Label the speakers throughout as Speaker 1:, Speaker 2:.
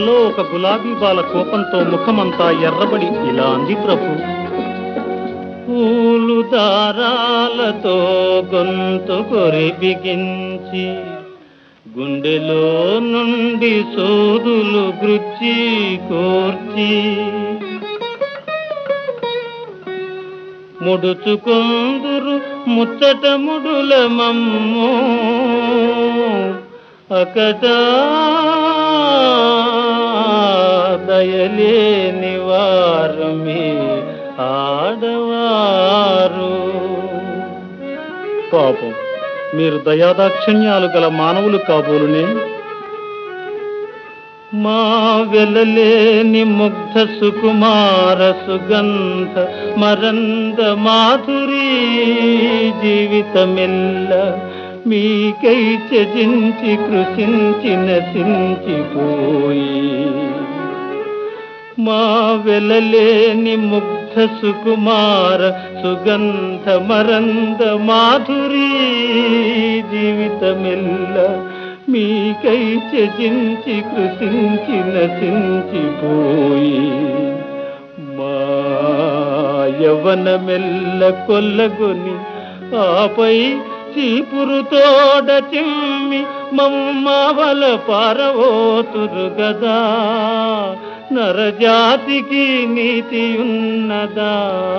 Speaker 1: అంతలో ఒక గులాబీ బాల కోపంతో ముఖమంతా ఎర్రబడి ఇలా అంది ప్రభు పూలు దారాలతో గొంతు కొరి బిగించి గుండెలో నుండి సోదులు గృచ్చి కోర్చి ముడుచుకొందురు ముచ్చట ముడుల మమ్ము అకట దయలేని వారు మీ ఆడవారు పాపం మీరు దయాదాక్షిణ్యాలు గల మానవులు కాబోలునే మా వెలలేని ముగ్ధ సుకుమార సుగంధ మరంద మాధురీ జీవితమెల్ల మీకై త్యజించి కృషించి నశించిపోయి మా వెలలేని ముగ్ధ సుకుమార సుగంధ మరంద మాధురీ జీవితమెల్ల మీకై త్యజించి కృషించి నశించిపోయి మా యవనమెల్ల కొల్లగొని ఆపై చీపురు తోడ చిమ్మి మమ్మవల పారవోతురు గదా నరజాతికి నీతి ఉన్నదా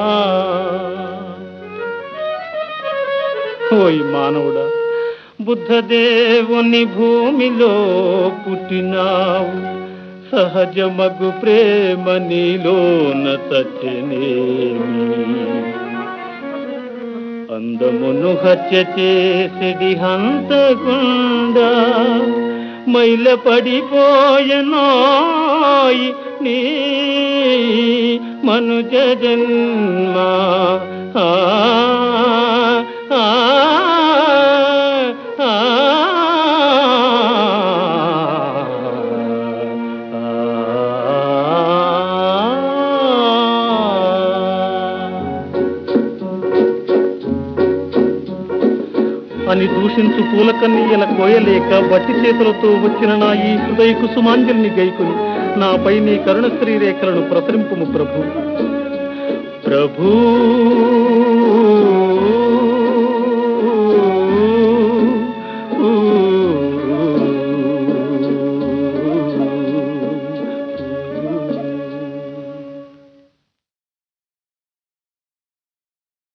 Speaker 1: ఓయ్ మానవుడా బుద్ధదేవుని భూమిలో పుట్టినావు సహజమగు ప్రేమ నీలోన సత్యనేమి అందమును హత్య చేసిడి హంతకుండా మైల పడిపోయనోయి నీ మనుజ జన్మ ఆ, ఆ, ఆ, ఆ. అని దూషించు పూలకన్నీయల కోయలేక వట్టి చేతులతో వచ్చిన నా ఈ హృదయ కుసుమాంజలిని గైకుని నాపై నీ కరుణ శ్రీరేఖలను ప్రసరింపుము ప్రభు ప్రభూ